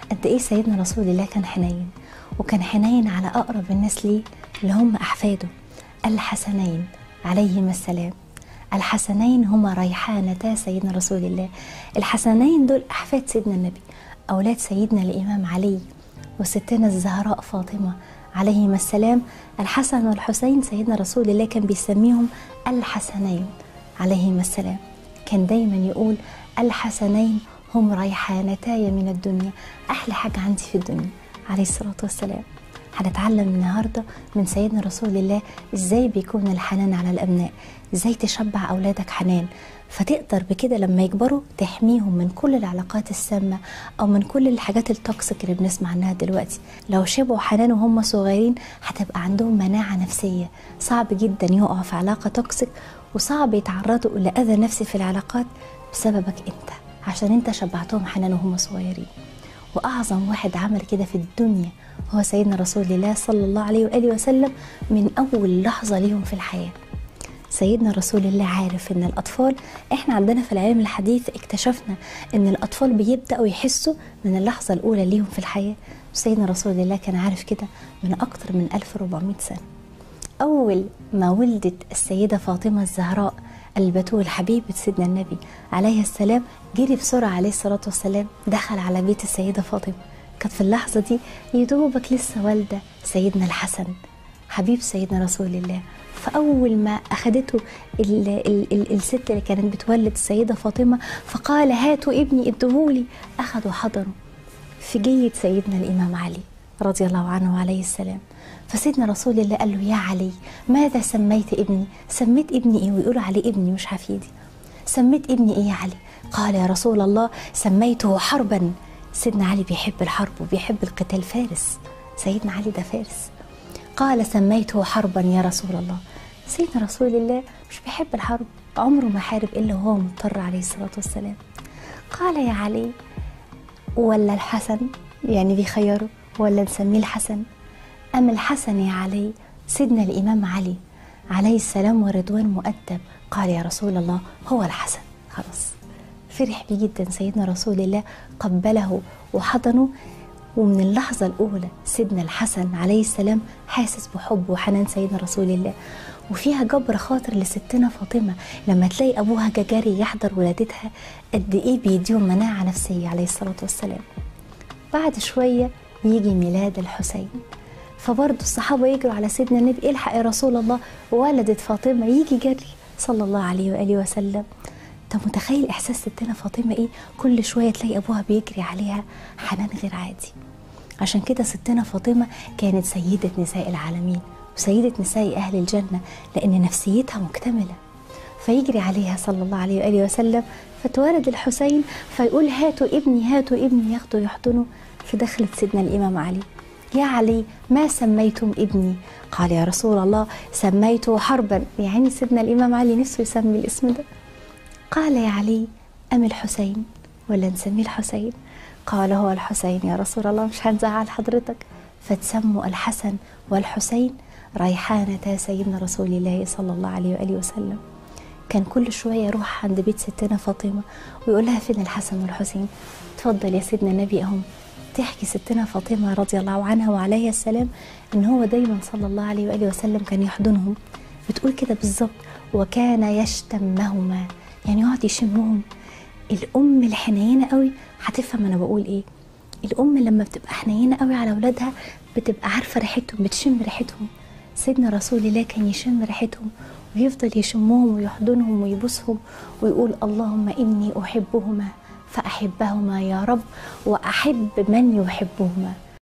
قد ايه سيدنا رسول الله كان حنين وكان حنين على اقرب الناس ليه اللي هم احفاده الحسنين عليهما السلام الحسنين هما ريحانتا سيدنا رسول الله الحسنين دول احفاد سيدنا النبي اولاد سيدنا الامام علي وستنا الزهراء فاطمه عليهما السلام الحسن والحسين سيدنا رسول الله كان بيسميهم الحسنين عليهما السلام كان دايما يقول الحسنين هم ريحانتاي من الدنيا احلى حاجه عندي في الدنيا عليه الصلاه والسلام هنتعلم النهارده من سيدنا رسول الله ازاي بيكون الحنان على الابناء ازاي تشبع اولادك حنان فتقدر بكده لما يكبروا تحميهم من كل العلاقات السامه او من كل الحاجات التوكسيك اللي بنسمع عنها دلوقتي لو شبعوا حنان وهم صغيرين هتبقى عندهم مناعه نفسيه صعب جدا يقعوا في علاقه توكسيك وصعب يتعرضوا لاذى نفسي في العلاقات بسببك انت عشان انت شبعتهم حنان وهم صغيرين واعظم واحد عمل كده في الدنيا هو سيدنا رسول الله صلى الله عليه واله وسلم من اول لحظه ليهم في الحياه سيدنا رسول الله عارف ان الاطفال احنا عندنا في العلم الحديث اكتشفنا ان الاطفال بيبداوا يحسوا من اللحظه الاولى ليهم في الحياه سيدنا رسول الله كان عارف كده من اكتر من 1400 سنه اول ما ولدت السيده فاطمه الزهراء البتول حبيبة سيدنا النبي عليه السلام جري بسرعة عليه الصلاة والسلام دخل على بيت السيدة فاطمة كانت في اللحظة دي يدوبك لسه والدة سيدنا الحسن حبيب سيدنا رسول الله فأول ما أخدته ال ال ال الست اللي كانت بتولد السيدة فاطمة فقال هاتوا ابني ادهولي أخذوا حضنوا في جيد سيدنا الإمام علي رضي الله عنه عليه السلام فسيدنا رسول الله قال له يا علي ماذا سميت ابني سميت ابني ايه ويقولوا عليه ابني مش حفيدي سميت ابني ايه يا علي قال يا رسول الله سميته حربا سيدنا علي بيحب الحرب وبيحب القتال فارس سيدنا علي ده فارس قال سميته حربا يا رسول الله سيدنا رسول الله مش بيحب الحرب عمره ما حارب الا وهو مضطر عليه الصلاه والسلام قال يا علي ولا الحسن يعني بيخيره ولا نسميه الحسن أم الحسن يا علي سيدنا الإمام علي عليه السلام ورضوان مؤدب قال يا رسول الله هو الحسن خلاص فرح بيه جدا سيدنا رسول الله قبله وحضنه ومن اللحظة الأولى سيدنا الحسن عليه السلام حاسس بحب وحنان سيدنا رسول الله وفيها جبر خاطر لستنا فاطمة لما تلاقي أبوها جاري يحضر ولادتها قد إيه بيديهم مناعة نفسية عليه الصلاة والسلام بعد شوية يجي ميلاد الحسين فبرضه الصحابة يجروا على سيدنا النبي الحق يا رسول الله ولدت فاطمة يجي جري صلى الله عليه وآله وسلم انت متخيل احساس ستنا فاطمه ايه كل شويه تلاقي ابوها بيجري عليها حنان غير عادي عشان كده ستنا فاطمه كانت سيده نساء العالمين وسيده نساء اهل الجنه لان نفسيتها مكتمله فيجري عليها صلى الله عليه واله وسلم فتولد الحسين فيقول هاتوا ابني هاتوا ابني ياخدوا يحضنوا فدخلت سيدنا الامام علي يا علي ما سميتم ابني قال يا رسول الله سميته حربا يعني سيدنا الامام علي نفسه يسمي الاسم ده قال يا علي أم الحسين ولا نسميه الحسين قال هو الحسين يا رسول الله مش هنزعل حضرتك فتسموا الحسن والحسين ريحانة سيدنا رسول الله صلى الله عليه وآله وسلم كان كل شوية يروح عند بيت ستنا فاطمة ويقول لها فين الحسن والحسين تفضل يا سيدنا النبي أهم تحكي ستنا فاطمة رضي الله عنها وعليها السلام إن هو دايما صلى الله عليه وآله وسلم كان يحضنهم بتقول كده بالظبط وكان يشتمهما يعني يقعد يشمهم الام الحنينه قوي هتفهم انا بقول ايه الام لما بتبقى حنينه قوي على اولادها بتبقى عارفه ريحتهم بتشم ريحتهم سيدنا رسول الله كان يشم ريحتهم ويفضل يشمهم ويحضنهم ويبوسهم ويقول اللهم اني احبهما فاحبهما يا رب واحب من يحبهما